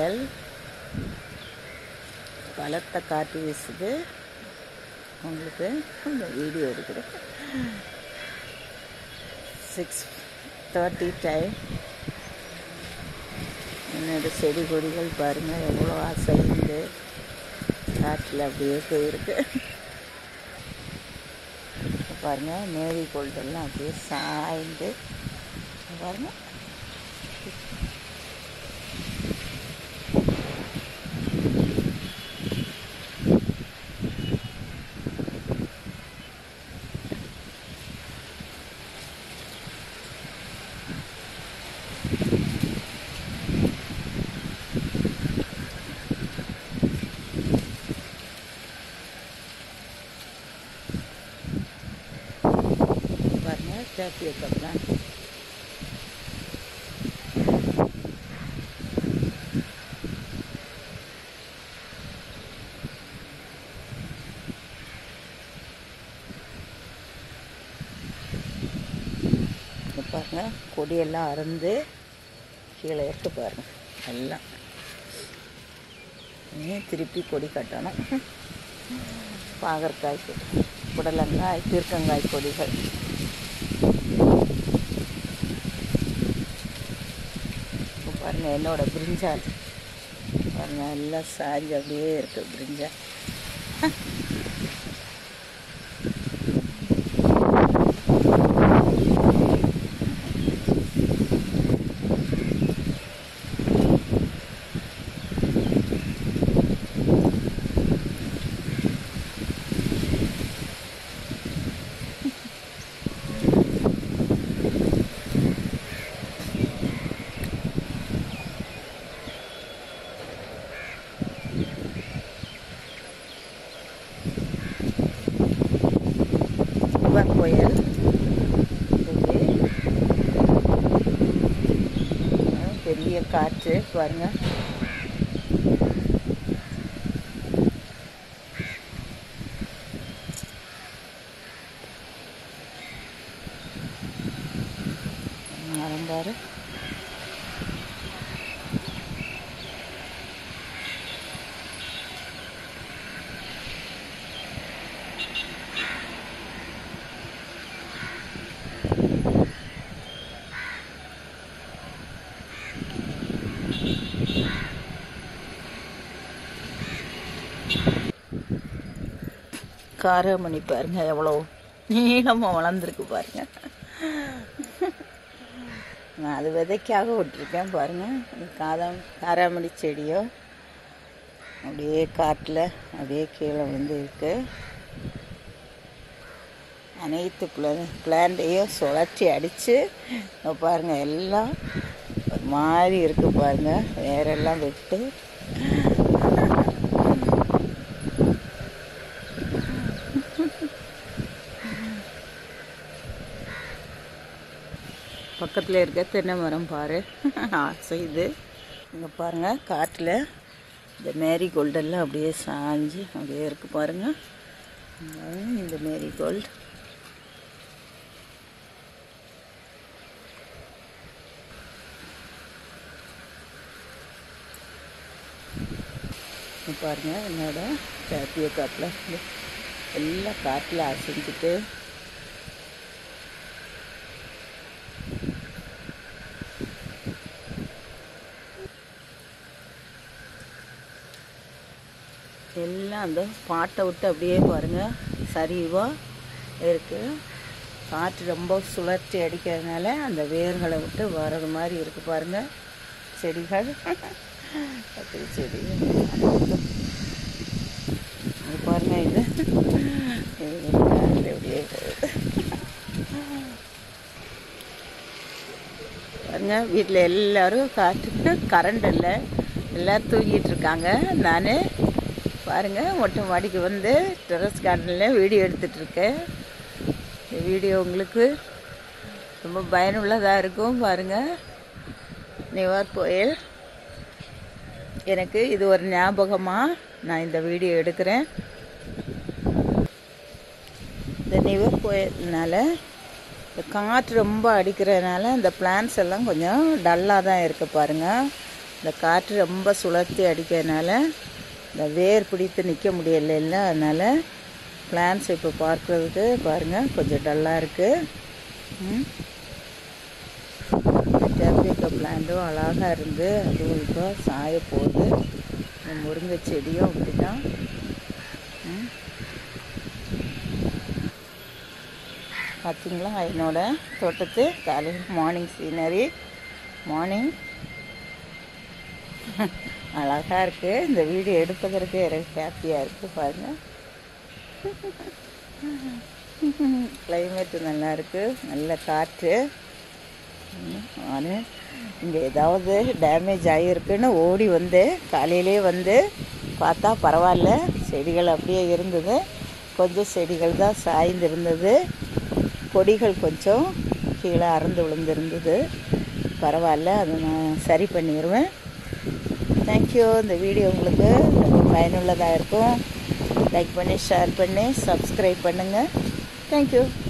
புயல் பலத்த காற்று வீசுது உங்களுக்கு இந்த வீடியோ எடுக்கிறேன் சிக்ஸ் தேர்ட்டி டைம் என்னோட செடி கொடிகள் பாருங்கள் எவ்வளோ அசைந்து காற்றில் அப்படியே போயிருக்கு இப்ப பாருங்க மேரி கோல்டெல்லாம் அப்படியே சாய்ந்து இப்ப பாருங்க பாருங்க டேப்பிய கப்லாம் இங்க பாருங்க கொடியெல்லாம் அறுந்து கீழே இருக்கு பாருங்க எல்லாம் இனி திருப்பி கொடி கட்டணும் பாகற்காய் கொடி புடலங்காய் பீர்க்கங்காய் கொடிகள் இப்போ பாருங்க என்னோட பிரிஞ்சால் பாருங்க எல்லாம் சாஞ்சு அப்படியே இருக்கு பிரிஞ்சால் இவன் புயல் இது அஹ் பெரிய காற்று பாருங்க மரம் பாரு காரமணி பாருங்க எவ்வளோ நீளமாக வளர்ந்துருக்கு பாருங்க நான் அது விதைக்காக விட்டுருக்கேன் பாருங்க இந்த காதம் காராமணி செடியோ அப்படியே காட்டில் அப்படியே கீழே வந்து இருக்கு அனைத்து பிளா பிளான்ட்டையும் சுழற்றி அடித்து பாருங்க எல்லாம் ஒரு மாதிரி இருக்கு பாருங்க வேரெல்லாம் விட்டு பக்கத்தில் இருக்க தென்னை மரம் பாரு செய்து இங்கே பாருங்கள் காட்டில் இந்த மேரி கோல்டெல்லாம் அப்படியே சாஞ்சு அப்படியே இருக்கு பாருங்க பாருங்க, இந்த மேரி கோல்டு பாருங்க என்னோட காப்பிய காட்டில் எல்லாம் காட்டில் அசைஞ்சிட்டு எல்லாம் அந்த பாட்டை விட்டு அப்படியே பாருங்க சரிவாக இருக்கு காற்று ரொம்ப சுழற்சி அடிக்கிறதுனால அந்த வேர்களை விட்டு வர்றது மாதிரி இருக்கு பாருங்க செடிகள் கத்திரி செடி இது பாருங்க இது இது காற்று அப்படியே போகுது பாருங்க வீட்டில் எல்லாரும் காற்றுக்கு கரண்ட் இல்லை எல்லாம் தூங்கிட்டு இருக்காங்க நான் பாருங்க மொட்டை மாடிக்கு வந்து டெரஸ் கார்டனில் வீடியோ எடுத்துட்டு இருக்கேன் இந்த வீடியோ உங்களுக்கு ரொம்ப பயனுள்ளதாக இருக்கும் பாருங்க நிவர் புயல் எனக்கு இது ஒரு ஞாபகமாக நான் இந்த வீடியோ எடுக்கிறேன் இந்த நிவர் புயல்னால இந்த காற்று ரொம்ப அடிக்கிறதுனால இந்த பிளான்ஸ் எல்லாம் கொஞ்சம் டல்லாக தான் இருக்குது பாருங்கள் இந்த காற்று ரொம்ப சுழற்றி அடிக்கிறதுனால இந்த வேர் பிடித்து நிற்க முடியல அதனால் பிளான்ஸ் இப்போ பார்க்குறதுக்கு பாருங்கள் கொஞ்சம் டல்லாக இருக்குது டெப்ரிக்கா பிளான்ட்டும் அழகாக இருந்து அதுவும் இப்போ சாய போகுது இந்த முருங்கை செடியும் அப்படி தான் பார்த்தீங்களா என்னோட தோட்டத்து காலையில் மார்னிங் சீனரி மார்னிங் அழகாக இருக்குது இந்த வீடியோ எடுப்பதற்கு எனக்கு ஹாப்பியாக இருக்குது பாருங்கள் கிளைமேட்டு நல்லா இருக்குது நல்ல காற்று நான் இங்கே ஏதாவது டேமேஜ் ஆகியிருக்குன்னு ஓடி வந்து காலையிலே வந்து பார்த்தா பரவாயில்ல செடிகள் அப்படியே இருந்தது கொஞ்சம் செடிகள் தான் சாய்ந்து இருந்தது கொடிகள் கொஞ்சம் கீழே அறந்து விழுந்திருந்தது பரவாயில்ல அதை நான் சரி பண்ணிடுவேன் தேங்க்யூ இந்த வீடியோ உங்களுக்கு பயனுள்ளதாக இருக்கும் லைக் பண்ணி ஷேர் பண்ணி சப்ஸ்கிரைப் பண்ணுங்கள் தேங்க்யூ